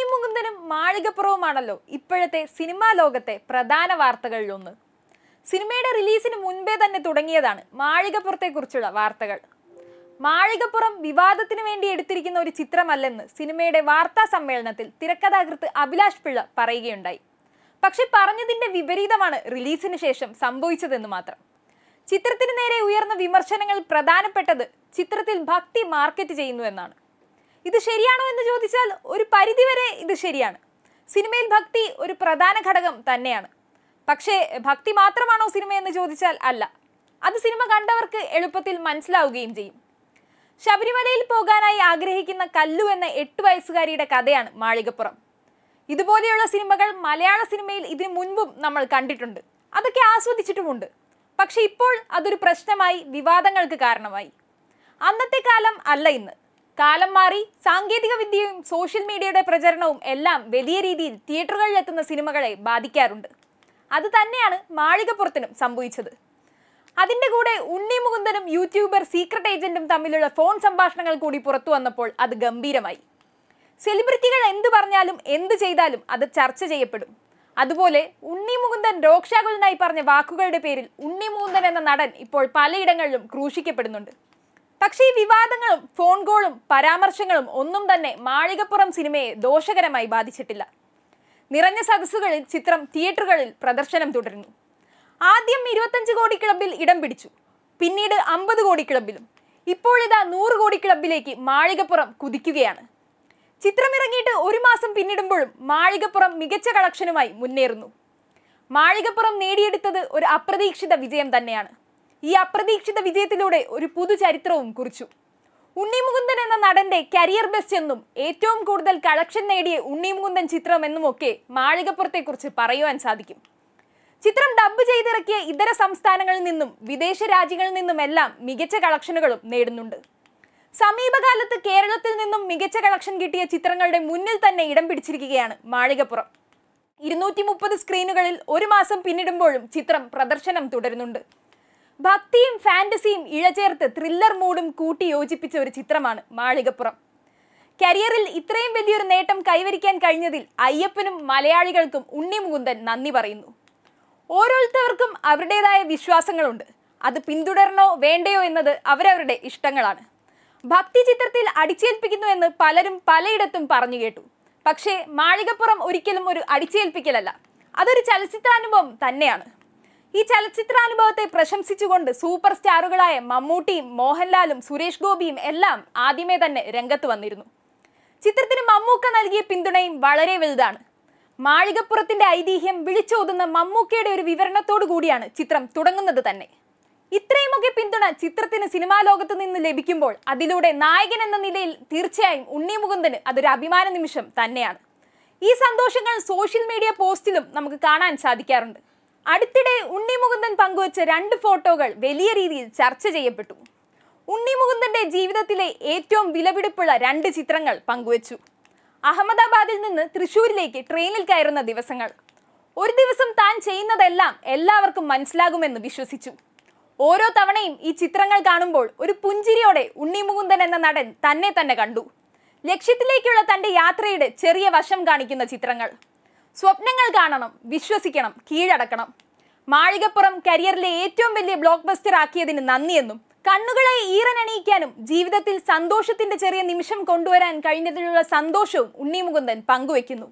മുകുന്ദനും മാളികപ്പുറവുമാണല്ലോ ഇപ്പോഴത്തെ സിനിമാ ലോകത്തെ പ്രധാന വാർത്തകളിലൊന്ന് സിനിമയുടെ റിലീസിന് മുൻപേ തന്നെ തുടങ്ങിയതാണ് മാളികപ്പുറത്തെക്കുറിച്ചുള്ള വാർത്തകൾ മാളികപ്പുറം വിവാദത്തിന് വേണ്ടി എടുത്തിരിക്കുന്ന ഒരു ചിത്രമല്ലെന്ന് സിനിമയുടെ വാർത്താ സമ്മേളനത്തിൽ തിരക്കഥാകൃത്ത് അഭിലാഷ് പിള്ള പറയുകയുണ്ടായി പക്ഷെ പറഞ്ഞതിന്റെ വിപരീതമാണ് റിലീസിന് ശേഷം സംഭവിച്ചതെന്ന് മാത്രം ചിത്രത്തിന് നേരെ ഉയർന്ന വിമർശനങ്ങൾ പ്രധാനപ്പെട്ടത് ചിത്രത്തിൽ ഭക്തി മാർക്കറ്റ് ചെയ്യുന്നു എന്നാണ് ഇത് ശരിയാണോ എന്ന് ചോദിച്ചാൽ ഒരു പരിധിവരെ ഇത് ശരിയാണ് സിനിമയിൽ ഭക്തി ഒരു പ്രധാന ഘടകം തന്നെയാണ് പക്ഷേ ഭക്തി മാത്രമാണോ സിനിമ എന്ന് ചോദിച്ചാൽ അല്ല അത് സിനിമ കണ്ടവർക്ക് എളുപ്പത്തിൽ മനസ്സിലാവുകയും ചെയ്യും ശബരിമലയിൽ പോകാനായി ആഗ്രഹിക്കുന്ന കല്ലു എന്ന എട്ട് വയസ്സുകാരിയുടെ കഥയാണ് മാളികപ്പുറം ഇതുപോലെയുള്ള സിനിമകൾ മലയാള സിനിമയിൽ ഇതിനു മുൻപും നമ്മൾ കണ്ടിട്ടുണ്ട് അതൊക്കെ ആസ്വദിച്ചിട്ടുമുണ്ട് പക്ഷെ ഇപ്പോൾ അതൊരു പ്രശ്നമായി വിവാദങ്ങൾക്ക് കാരണമായി അന്നത്തെ കാലം അല്ല ഇന്ന് കാലം മാറി സാങ്കേതിക വിദ്യയും സോഷ്യൽ മീഡിയയുടെ പ്രചരണവും എല്ലാം വലിയ രീതിയിൽ തിയേറ്ററുകളിലെത്തുന്ന സിനിമകളെ ബാധിക്കാറുണ്ട് അത് തന്നെയാണ് മാളികപ്പുറത്തിനും സംഭവിച്ചത് അതിന്റെ കൂടെ ഉണ്ണി മുകുന്ദനും യൂട്യൂബർ സീക്രട്ട് ഏജന്റും തമ്മിലുള്ള ഫോൺ സംഭാഷണങ്ങൾ കൂടി പുറത്തു വന്നപ്പോൾ അത് ഗംഭീരമായി സെലിബ്രിറ്റികൾ എന്ത് പറഞ്ഞാലും എന്ത് ചെയ്താലും അത് ചർച്ച ചെയ്യപ്പെടും അതുപോലെ ഉണ്ണി മുകുന്ദൻ രോക്ഷാകുലനായി പറഞ്ഞ വാക്കുകളുടെ പേരിൽ ഉണ്ണി മുകുന്ദൻ എന്ന നടൻ ഇപ്പോൾ പലയിടങ്ങളിലും ക്രൂശിക്കപ്പെടുന്നുണ്ട് പക്ഷേ ഈ വിവാദങ്ങളും ഫോൺ കോളും പരാമർശങ്ങളും ഒന്നും തന്നെ മാളികപ്പുറം സിനിമയെ ദോഷകരമായി ബാധിച്ചിട്ടില്ല നിറഞ്ഞ സദസ്സുകളിൽ ചിത്രം തിയേറ്ററുകളിൽ പ്രദർശനം തുടരുന്നു ആദ്യം ഇരുപത്തഞ്ച് കോടി ക്ലബിൽ ഇടം പിടിച്ചു പിന്നീട് അമ്പത് കോടി ക്ലബിലും ഇപ്പോഴിതാ നൂറ് കോടി ക്ലബിലേക്ക് മാളികപ്പുറം കുതിക്കുകയാണ് ചിത്രം ഇറങ്ങിയിട്ട് ഒരു മാസം പിന്നിടുമ്പോഴും മാളികപ്പുറം മികച്ച കളക്ഷനുമായി മുന്നേറുന്നു മാളികപ്പുറം നേടിയെടുത്തത് ഒരു അപ്രതീക്ഷിത വിജയം തന്നെയാണ് ഈ അപ്രതീക്ഷിത വിജയത്തിലൂടെ ഒരു പുതുചരിത്രവും കുറിച്ചു ഉണ്ണി മുകുന്ദൻ എന്ന നടന്റെ കരിയർ ബെസ്റ്റ് എന്നും ഏറ്റവും കൂടുതൽ കളക്ഷൻ നേടിയ ഉണ്ണി മുകുന്ദൻ ചിത്രം എന്നുമൊക്കെ മാളികപ്പുറത്തെക്കുറിച്ച് പറയുവാൻ സാധിക്കും ചിത്രം ഡബ്ബ് ചെയ്തിറക്കിയ ഇതര സംസ്ഥാനങ്ങളിൽ നിന്നും വിദേശ രാജ്യങ്ങളിൽ നിന്നുമെല്ലാം മികച്ച കളക്ഷനുകളും നേടുന്നുണ്ട് സമീപകാലത്ത് കേരളത്തിൽ നിന്നും മികച്ച കളക്ഷൻ കിട്ടിയ ചിത്രങ്ങളുടെ മുന്നിൽ തന്നെ ഇടം പിടിച്ചിരിക്കുകയാണ് മാളികപ്പുറം ഇരുന്നൂറ്റി മുപ്പത് സ്ക്രീനുകളിൽ ഒരു മാസം പിന്നിടുമ്പോഴും ചിത്രം പ്രദർശനം തുടരുന്നുണ്ട് ഭക്തിയും ഫാന്റസിയും ഇഴചേർത്ത് ത്രില്ലർ മൂഡും കൂട്ടി യോജിപ്പിച്ച ഒരു ചിത്രമാണ് മാളികപ്പുറം കരിയറിൽ ഇത്രയും വലിയൊരു നേട്ടം കൈവരിക്കാൻ കഴിഞ്ഞതിൽ അയ്യപ്പനും മലയാളികൾക്കും ഉണ്ണി മുകുന്ദൻ നന്ദി പറയുന്നു ഓരോരുത്തർക്കും അവരുടേതായ വിശ്വാസങ്ങളുണ്ട് അത് പിന്തുടരണോ വേണ്ടയോ എന്നത് അവരവരുടെ ഇഷ്ടങ്ങളാണ് ഭക്തി ചിത്രത്തിൽ അടിച്ചേൽപ്പിക്കുന്നു എന്ന് പലരും പലയിടത്തും പറഞ്ഞു കേട്ടു പക്ഷേ മാളികപ്പുറം ഒരിക്കലും ഒരു അടിച്ചേൽപ്പിക്കലല്ല അതൊരു ചലച്ചിത്രാനുഭവം തന്നെയാണ് ഈ ചലച്ചിത്രാനുഭവത്തെ പ്രശംസിച്ചുകൊണ്ട് സൂപ്പർ സ്റ്റാറുകളായ മമ്മൂട്ടിയും മോഹൻലാലും സുരേഷ് ഗോപിയും എല്ലാം ആദ്യമേ തന്നെ രംഗത്ത് വന്നിരുന്നു ചിത്രത്തിന് മമ്മൂക്ക നൽകിയ പിന്തുണയും വളരെ വലുതാണ് മാളികപ്പുറത്തിന്റെ ഐതിഹ്യം വിളിച്ചോതുന്ന മമ്മൂക്കയുടെ ഒരു വിവരണത്തോടു കൂടിയാണ് ചിത്രം തുടങ്ങുന്നത് തന്നെ ഇത്രയുമൊക്കെ പിന്തുണ ചിത്രത്തിന് സിനിമാ ലോകത്ത് നിന്ന് ലഭിക്കുമ്പോൾ അതിലൂടെ നായകൻ എന്ന നിലയിൽ തീർച്ചയായും ഉണ്ണി മുകുന്ദന് അതൊരു അഭിമാന നിമിഷം തന്നെയാണ് ഈ സന്തോഷങ്ങൾ സോഷ്യൽ മീഡിയ പോസ്റ്റിലും നമുക്ക് കാണാൻ സാധിക്കാറുണ്ട് അടുത്തിടെ ഉണ്ണി മുകുന്ദൻ പങ്കുവച്ച രണ്ട് ഫോട്ടോകൾ വലിയ രീതിയിൽ ചർച്ച ചെയ്യപ്പെട്ടു ഉണ്ണി മുകുന്ദന്റെ ജീവിതത്തിലെ ഏറ്റവും വിലപിടിപ്പുള്ള രണ്ട് ചിത്രങ്ങൾ പങ്കുവച്ചു അഹമ്മദാബാദിൽ നിന്ന് തൃശൂരിലേക്ക് ട്രെയിനിൽ കയറുന്ന ദിവസങ്ങൾ ഒരു ദിവസം താൻ ചെയ്യുന്നതെല്ലാം എല്ലാവർക്കും മനസ്സിലാകുമെന്ന് വിശ്വസിച്ചു ഓരോ തവണയും ഈ ചിത്രങ്ങൾ കാണുമ്പോൾ ഒരു പുഞ്ചിരിയോടെ ഉണ്ണി മുകുന്ദൻ എന്ന നടൻ തന്നെ തന്നെ കണ്ടു ലക്ഷ്യത്തിലേക്കുള്ള തന്റെ യാത്രയുടെ ചെറിയ വശം കാണിക്കുന്ന ചിത്രങ്ങൾ സ്വപ്നങ്ങൾ കാണണം വിശ്വസിക്കണം കീഴടക്കണം മാളികപ്പുറം കരിയറിലെ ഏറ്റവും വലിയ ബ്ലോക്ക് ബസ്റ്റർ ആക്കിയതിന് നന്ദിയെന്നും കണ്ണുകളെ ഈറനണിയിക്കാനും ജീവിതത്തിൽ സന്തോഷത്തിന്റെ ചെറിയ നിമിഷം കൊണ്ടുവരാൻ കഴിഞ്ഞതിലുള്ള സന്തോഷവും ഉണ്ണി മുകുന്ദൻ പങ്കുവെക്കുന്നു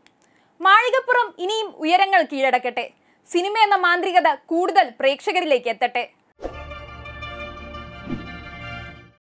മാളികപ്പുറം ഇനിയും ഉയരങ്ങൾ കീഴടക്കട്ടെ സിനിമ എന്ന മാന്ത്രികത കൂടുതൽ പ്രേക്ഷകരിലേക്ക് എത്തട്ടെ